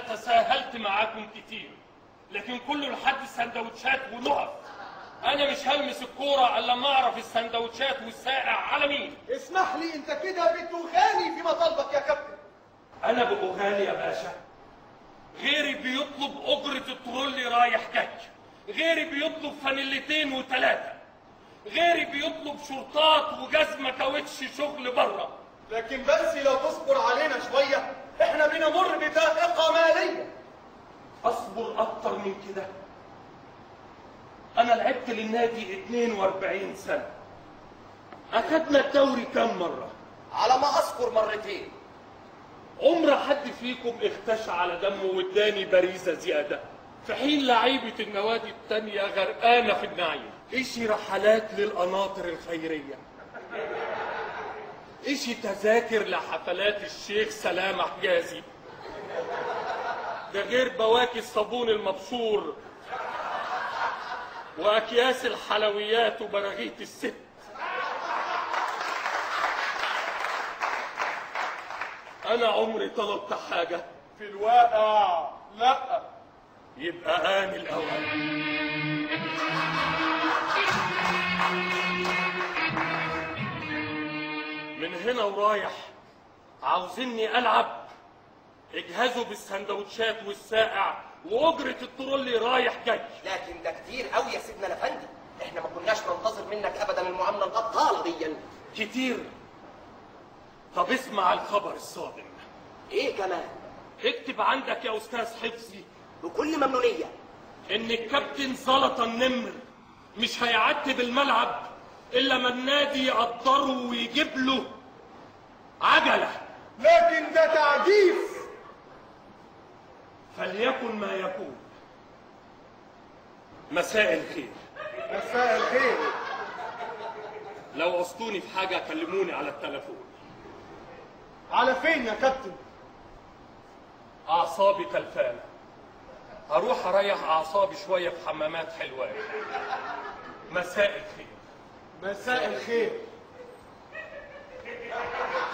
تساهلت معاكم كتير لكن كله لحد السندوتشات ونقف انا مش هلمس الكوره الا لما اعرف السندوتشات والسائع على مين اسمح لي انت كده بتغالي في مطالبك يا كابتن انا بأغالي يا باشا غيري بيطلب اجرة الترولي رايح جاي غيري بيطلب فانيلتين وثلاثة غيري بيطلب شرطات وجزمة كاوتش شغل بره لكن بس لو تصبر علينا شوية احنا بنمر بدائقة مالية اصبر اكتر من كده انا لعبت للنادي 42 سنة اخدنا الدوري كام مرة على ما اذكر مرتين عمر حد فيكم اختشى على دمه واداني باريزة زيادة في حين لعيبة النوادي التانية غرقانة في النعيم إشي رحلات للقناطر الخيرية إشي تذاكر لحفلات الشيخ سلام حجازي ده غير بواكي الصابون المبشور وأكياس الحلويات وبراغيث الست أنا عمري طلبت حاجة في الواقع لا يبقى آن الأول من هنا ورايح عاوزيني ألعب اجهزوا بالسندوتشات والسائع وأجرة الترولي رايح جاي لكن ده كتير قوي يا سيدنا الافندي احنا ما كناش ننتظر منك ابدا المعامله البطاله دي كتير طب اسمع الخبر الصادم ايه كمان اكتب عندك يا أستاذ حفظي بكل ممنونيه ان الكابتن زلطة النمر مش هيعتب الملعب الا ما النادي يقدره ويجيب له عجلة لكن ده تعجيز فليكن ما يكون مساء الخير مساء الخير لو عوزتوني في حاجة كلموني على التليفون على فين يا كابتن أعصابي تلفانة هروح أريح أعصابي شوية في حمامات حلوان مساء الخير مساء الخير